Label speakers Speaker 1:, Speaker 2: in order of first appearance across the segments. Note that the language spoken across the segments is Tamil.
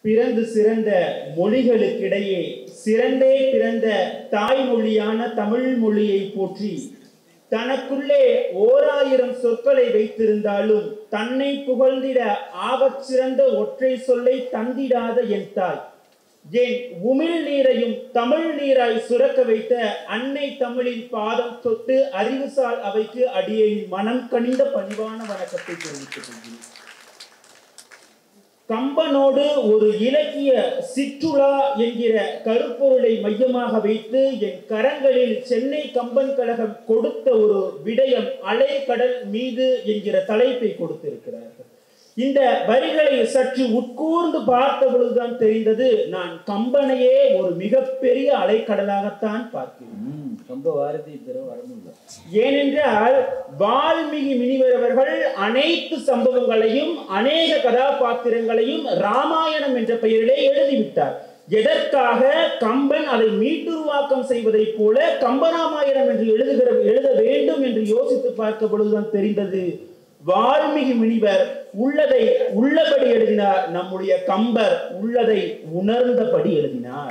Speaker 1: பிறந்து சிறந்த மொழிகளுக்கிடையே சிறந்தே பிறந்த தாய்மொழியான தமிழ் மொழியை போற்றி தனக்குள்ளே ஓராயிரம் சொற்களை வைத்திருந்தாலும் தன்னை புகழ்ந்திட ஆகச் சிறந்த ஒற்றை சொல்லை தந்திடாத என் தாய் என் உமிழ் நீரையும் தமிழ் நீராய் சுரக்க வைத்த அன்னை தமிழின் பாதம் தொட்டு அறிவுசால் அவைக்கு அடியேன் மனம் கனிந்த பணிவான வணக்கத்தை தெரிவித்துக் கொள்கிறேன் கம்பனோடு ஒரு இலக்கிய சிற்றுலா என்கிற கருப்பொருளை மையமாக வைத்து என் கரங்களில் சென்னை கம்பன் கழகம் கொடுத்த ஒரு விடயம் அலைக்கடல் மீது என்கிற தலைப்பை கொடுத்திருக்கிறார்கள் இந்த வரிகளை சற்று உட்கூர்ந்து பார்த்த பொழுதுதான் தெரிந்தது நான் கம்பனையே ஒரு மிகப்பெரிய அலைக்கடலாகத்தான் பார்க்கிறேன்
Speaker 2: ம், ரொம்ப வாரதி பெற வரமுள்ள
Speaker 1: ஏனென்றால் வால்மீகி முனிவர் அவர்கள் அனைத்து சம்பவங்களையும் அநேக கதாபாத்திரங்களையும் ராமாயணம் என்ற பெயரிலே எழுதிவிட்டார் எதற்காக கம்பன் அதை மீட்டுருவாக்கம் செய்வதைப் போல கம்பராமாயணம் என்று எழுதுகிற எழுத வேண்டும் என்று யோசித்து பார்க்க பொழுதுதான் தெரிந்தது வால்மீகி முனிவர் உள்ளதை உள்ளபடி எழுதினார் நம்முடைய கம்பர் உள்ளதை உணர்ந்தபடி எழுதினார்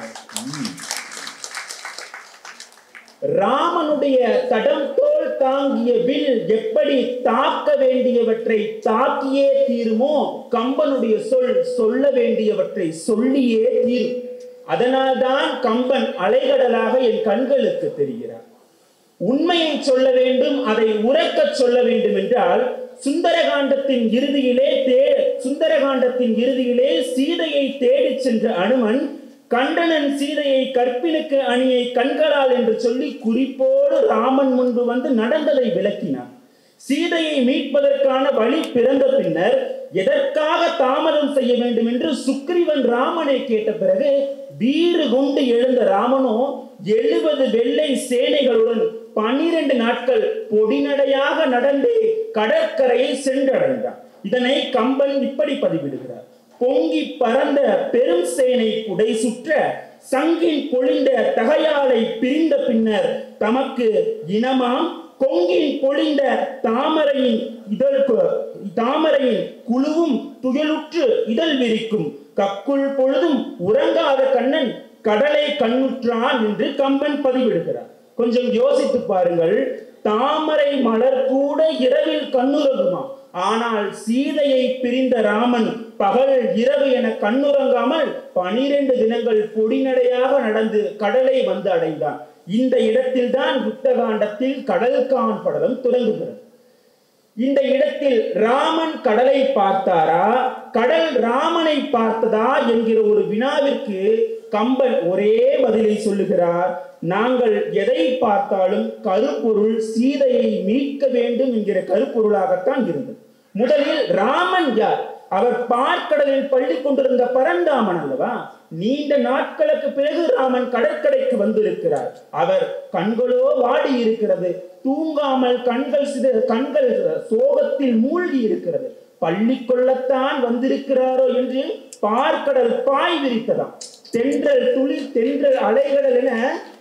Speaker 1: ராமனுடைய தடம் தோல் தாங்கிய வில் எப்படி தாக்க வேண்டியவற்றை தாக்கியே தீருமோ கம்பனுடைய சொல் சொல்ல வேண்டியவற்றை சொல்லியே தீரும் அதனால்தான் கம்பன் அலைகடலாக என் கண்களுக்கு தெரிகிறார் உண்மையை சொல்ல வேண்டும் அதை உறக்கச் சொல்ல வேண்டும் என்றால் சுந்தரகாண்டத்தின் இறுதியிலே தே சுந்தரகாண்டத்தின் இறுதியிலே சீதையை தேடிச் சென்ற அனுமன் கண்டனன் சீதையை கற்பினுக்கு அணியை கண்களால் என்று சொல்லி குறிப்போடு ராமன் முன்பு வந்து நடந்ததை விளக்கினான் சீதையை மீட்பதற்கான வழி பிறந்த பின்னர் எதற்காக தாமதம் செய்ய வேண்டும் என்று சுக்ரீவன் ராமனை கேட்ட பிறகு வீறு கொண்டு எழுந்த ராமனோ எழுபது வெள்ளை சேனைகளுடன் பனிரெண்டு நாட்கள் பொடிநடையாக நடந்து கடற்கரையை சென்றடைந்தார் இதனை கம்பன் இப்படி பதிவிடுகிறார் பொங்கி பறந்த பெரும் சேனை புடை சுற்ற சங்கின் பொழிந்த தகையாலை பிரிந்த பின்னர் தமக்கு இனமாம் கொங்கின் பொழிந்த தாமரையின் இதழ் கு- தாமரையின் குழுவும் துயலுற்று இதழ் விரிக்கும் கக்குள் பொழுதும் உறங்காத கண்ணன் கடலை கண்ணுற்றான் என்று கம்பன் பதிவிடுகிறார் கொஞ்சம் யோசித்து பாருங்கள் தாமரை மலர் கூட இரவில் கண்ணுறங்குமா ஆனால் சீதையை பிரிந்த ராமன் பகல் இரவு என கண்ணுறங்காமல் பனிரெண்டு தினங்கள் பொடிநடையாக நடந்து கடலை வந்து அடைந்தான் இந்த இடத்தில்தான் யுத்தகாண்டத்தில் கடல் கான் படலம் தொடங்குகிறது இந்த இடத்தில் ராமன் கடலை பார்த்தாரா கடல் ராமனை பார்த்ததா என்கிற ஒரு வினாவிற்கு கம்பன் ஒரே பதிலை சொல்லுகிறார் நாங்கள் எதை பார்த்தாலும் கருப்பொருள் சீதையை மீட்க வேண்டும் என்கிற கருப்பொருளாகத்தான் இருந்தது முதலில் ராமன் யார் அவர் பார்க்கடலில் பள்ளி கொண்டிருந்த பரந்தாமன் அல்லவா நீண்ட நாட்களுக்கு பிறகு ராமன் கடற்கரைக்கு வந்திருக்கிறார் அவர் கண்களோ வாடி இருக்கிறது தூங்காமல் கண்கள் சித கண்கள் சோகத்தில் மூழ்கி இருக்கிறது பள்ளி கொள்ளத்தான் வந்திருக்கிறாரோ என்று பார்க்கடல் பாய் விரித்ததாம் தென்றல் துளி தென்றல் அலைகடல் என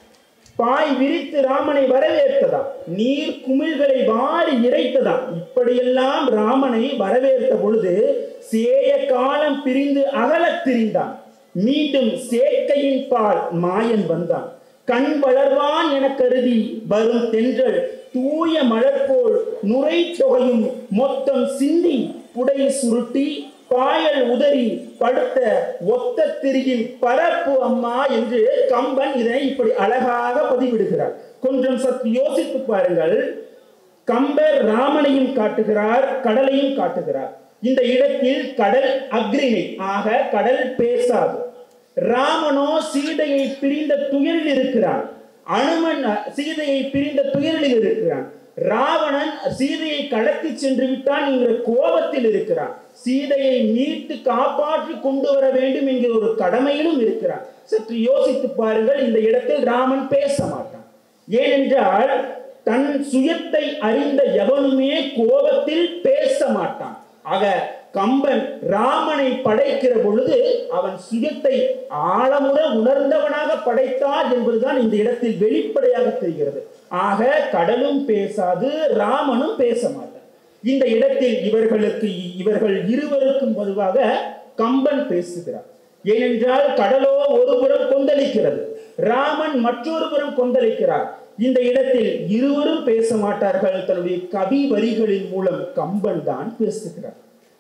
Speaker 1: பாய் விரித்து ராமனை வரவேற்றதாம் நீர் குமிழ்களை வாரி இறைத்ததாம் இப்படியெல்லாம் ராமனை வரவேற்ற பொழுது சேய காலம் பிரிந்து அகலத் திரிந்தான் மீண்டும் சேக்கையின் பால் மாயன் வந்தான் கண் வளர்வான் என கருதி வரும் தென்றல் தூய மலர்போல் நுரை தொகையும் மொத்தம் சிந்தி புடை சுருட்டி பாயல் உதறி படுத்த ஒத்த திரியின் பரப்பு அம்மா என்று கம்பன் இதனை இப்படி அழகாக பதிவிடுகிறார் கொஞ்சம் சற்று யோசித்து பாருங்கள் கம்பர் ராமனையும் காட்டுகிறார் கடலையும் காட்டுகிறார் இந்த இடத்தில் கடல் அக்ரிணை ஆக கடல் பேசாது ராமனோ சீதையை பிரிந்த துயரில் இருக்கிறான் அனுமன் அ, சீதையை பிரிந்த துயரில் இருக்கிறான் ராவணன் சீதையை கடத்தி சென்று விட்டான் என்கிற கோபத்தில் இருக்கிறான் சீதையை மீட்டு காப்பாற்றி கொண்டு வர வேண்டும் என்கிற ஒரு கடமையிலும் இருக்கிறான் சற்று யோசித்து பாருங்கள் இந்த இடத்தில் ராமன் பேச மாட்டான் ஏனென்றால் தன் சுயத்தை அறிந்த எவனுமே கோபத்தில் பேச மாட்டான் ஆக கம்பன் ராமனை படைக்கிற பொழுது அவன் சுயத்தை ஆழமுற உணர்ந்தவனாக படைத்தார் என்பதுதான் இந்த இடத்தில் வெளிப்படையாக தெரிகிறது ஆக கடலும் பேசாது ராமனும் பேச மாட்டான் இந்த இடத்தில் இவர்களுக்கு இவர்கள் இருவருக்கும் பொதுவாக கம்பன் பேசுகிறார் ஏனென்றால் கடலோ ஒரு புறம் கொந்தளிக்கிறது ராமன் மற்றொரு புறம் கொந்தளிக்கிறார் இந்த இடத்தில் இருவரும் பேச மாட்டார்கள் தன்னுடைய கவி வரிகளின் மூலம் கம்பன் தான் பேசுகிறார்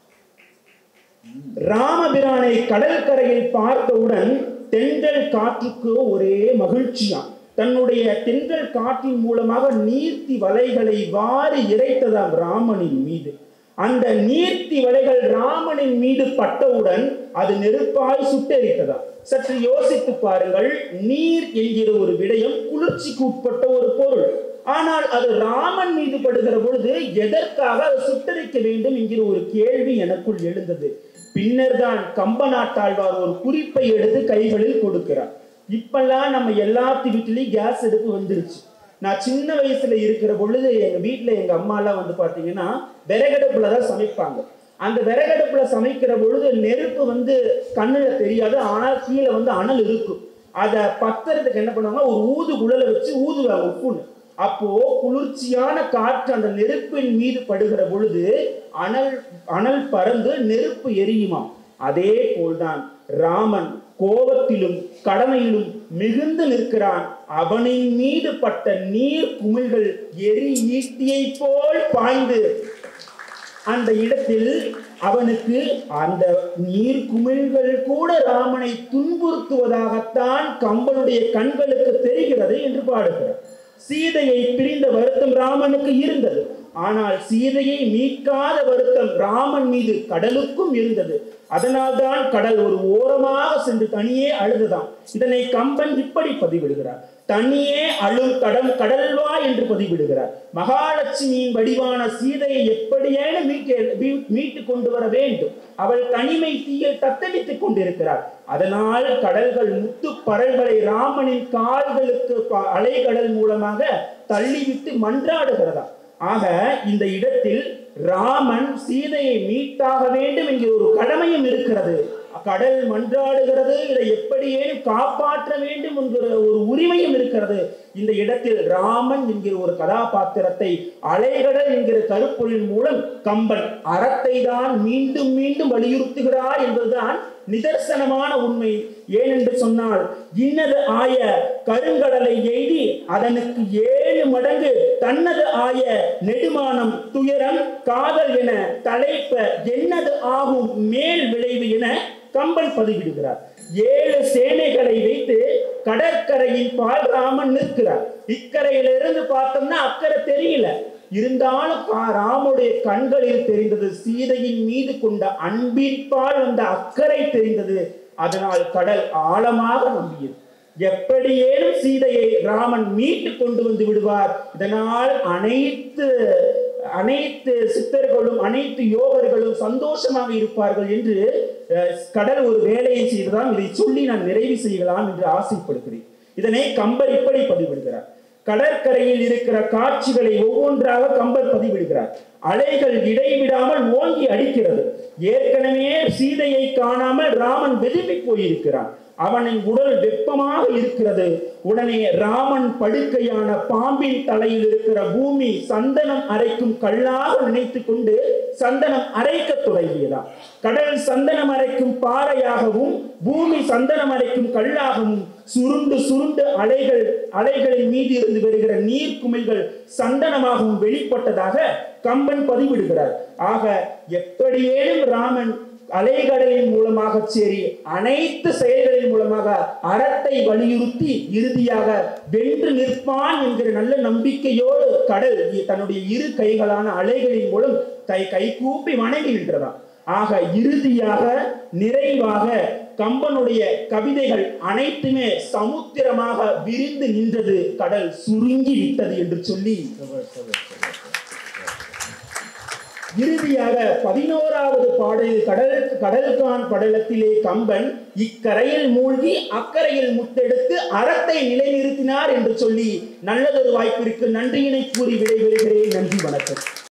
Speaker 1: ராமபிரானை கடற்கரையில் பார்த்தவுடன் தென்றல் காற்றுக்கு ஒரே மகிழ்ச்சியாம் தன்னுடைய தென்றல் காற்றின் மூலமாக நீர்த்தி வலைகளை வாரி இறைத்ததாம் ராமனின் மீது அந்த நீர்த்தி வலைகள் ராமனின் மீது பட்டவுடன் அது நெருப்பாய் சுட்டெரித்ததா சற்று யோசித்து பாருங்கள் நீர் என்கிற ஒரு விடயம் குளிர்ச்சிக்கு உட்பட்ட ஒரு பொருள் ஆனால் அது ராமன் மீது படுகிற பொழுது எதற்காக அது சுட்டரிக்க வேண்டும் என்கிற ஒரு கேள்வி எனக்குள் எழுந்தது பின்னர் தான் கம்ப நாட்டாழ்வார் ஒரு குறிப்பை எடுத்து கைகளில் கொடுக்கிறார் இப்பெல்லாம் நம்ம எல்லாத்து வீட்டிலையும் கேஸ் அடுப்பு வந்துருச்சு நான் சின்ன வயசுல இருக்கிற பொழுது எங்க வீட்டுல எங்க அம்மா எல்லாம் வந்து பாத்தீங்கன்னா விறகடுப்புல தான் சமைப்பாங்க அந்த விறகடுப்புல சமைக்கிற பொழுது நெருப்பு வந்து கண்ணுல தெரியாது ஆனால் கீழே வந்து அனல் இருக்கும் அதை பத்துறதுக்கு என்ன பண்ணுவாங்க ஒரு ஊது குழலை வச்சு ஊதுவாங்க உப்புன்னு அப்போ குளிர்ச்சியான காற்று அந்த நெருப்பின் மீது படுகிற பொழுது அனல் அனல் பறந்து நெருப்பு எரியுமாம் அதே போல்தான் ராமன் கோபத்திலும் கடமையிலும் மிகுந்து நிற்கிறான் அவனின் மீது பட்ட நீர் குமிழ்கள் எரி ஈட்டியை போல் பாய்ந்து அந்த இடத்தில் அவனுக்கு அந்த நீர் குமிழ்கள் கூட ராமனை துன்புறுத்துவதாகத்தான் கம்பனுடைய கண்களுக்கு தெரிகிறது என்று பாடுகிறார் சீதையை பிரிந்த வருத்தம் ராமனுக்கு இருந்தது ஆனால் சீதையை மீட்காத வருத்தம் ராமன் மீது கடலுக்கும் இருந்தது அதனால்தான் கடல் ஒரு ஓரமாக சென்று தனியே அழுதுதான் இதனை கம்பன் இப்படி பதிவிடுகிறார் தனியே அழும் கடம் கடல்வா என்று பதிவிடுகிறார் மகாலட்சுமியின் வடிவான சீதையை எப்படியேனும் மீட்டு மீட்டு கொண்டு வர வேண்டும் அவள் தனிமை தீயில் தத்தளித்துக் கொண்டிருக்கிறார் அதனால் கடல்கள் முத்து பறல்களை ராமனின் கால்களுக்கு ப- அலைகடல் மூலமாக தள்ளிவிட்டு மன்றாடுகிறதா ஆக இந்த இடத்தில் ராமன் சீதையை மீட்டாக வேண்டும் என்கிற ஒரு கடமையும் இருக்கிறது கடல் மன்றாடுகிறது இதை எப்படியேனும் காப்பாற்ற வேண்டும் என்கிற ஒரு உரிமையும் இருக்கிறது இந்த இடத்தில் ராமன் என்கிற ஒரு கதாபாத்திரத்தை அலைகடல் என்கிற கருப்பொருளின் மூலம் கம்பன் அறத்தை தான் மீண்டும் மீண்டும் வலியுறுத்துகிறார் என்பதுதான் நிதர்சனமான உண்மை ஏனென்று சொன்னால் இன்னது ஆய கருங்கடலை எய்தி அதனுக்கு ஏழு மடங்கு தன்னது ஆய நெடுமானம் துயரம் காதல் என தலைப்ப என்னது ஆகும் மேல் விளைவு என கம்பன் பதிவிடுகிறார் ஏழு சேனைகளை வைத்து கடற்கரையின் பால் ராமன் நிற்கிறார் இக்கரையிலிருந்து பார்த்தோம்னா அக்கறை தெரியல இருந்தாலும் கா- ராமுடைய கண்களில் தெரிந்தது சீதையின் மீது கொண்ட அன்பின்பால் வந்த அக்கறை தெரிந்தது அதனால் கடல் ஆழமாக நம்பியது எப்படியேனும் சீதையை ராமன் மீட்டு கொண்டு வந்து விடுவார் இதனால் அனைத்து அனைத்து சித்தர்களும் அனைத்து யோகர்களும் சந்தோஷமாக இருப்பார்கள் என்று அஹ், கடல் ஒரு வேலையை செய்துதான் இதை சொல்லி நான் நிறைவு செய்யலாம் என்று ஆசைப்படுகிறேன் இதனை கம்பர் இப்படி பதிவிடுகிறார் கடற்கரையில் இருக்கிற காட்சிகளை ஒவ்வொன்றாக கம்பர் பதிவிடுகிறார் அலைகள் இடைவிடாமல் ஓங்கி அடிக்கிறது ஏற்கனவே சீதையை காணாமல் ராமன் வெதும்பி போயிருக்கிறான் அவனின் உடல் வெப்பமாக இருக்கிறது உடனே ராமன் படுக்கையான பாம்பின் தலையில் இருக்கிற பூமி சந்தனம் அரைக்கும் கல்லாக நினைத்து கொண்டு சந்தனம் அரைக்க தொடங்கியதாம் கடல் சந்தனம் அரைக்கும் பாறையாகவும் பூமி சந்தனம் அரைக்கும் கல்லாகவும் சுருண்டு சுருண்டு அலைகள் அலைகளின் மீது இருந்து வருகிற நீர் குமிழ்கள் சந்தனமாகவும் வெளிப்பட்டதாக கம்பன் பதிவிடுகிறார் ஆக எப்படியேனும் ராமன் அலைகடலின் மூலமாக சேரி அனைத்து செயல்களின் மூலமாக அறத்தை வலியுறுத்தி இறுதியாக வென்று நிற்பான் என்கிற நல்ல நம்பிக்கையோடு கடல் தன்னுடைய இரு கைகளான அலைகளின் மூலம் கை கைகூப்பி வணங்கி நின்றதாம் ஆக இறுதியாக நிறைவாக கம்பனுடைய கவிதைகள் அனைத்துமே சமுத்திரமாக விரிந்து நின்றது கடல் சுருங்கி விட்டது என்று சொல்லி இறுதியாக பதினோராவது பாடலில் கடல் கடல்கான் படலத்திலே கம்பன் இக்கரையில் மூழ்கி அக்கரையில் முத்தெடுத்து அறத்தை நிலைநிறுத்தினார் என்று சொல்லி நல்லதொரு வாய்ப்பிற்கு நன்றியினை கூறி விடைபெறுகிறேன் நன்றி வணக்கம்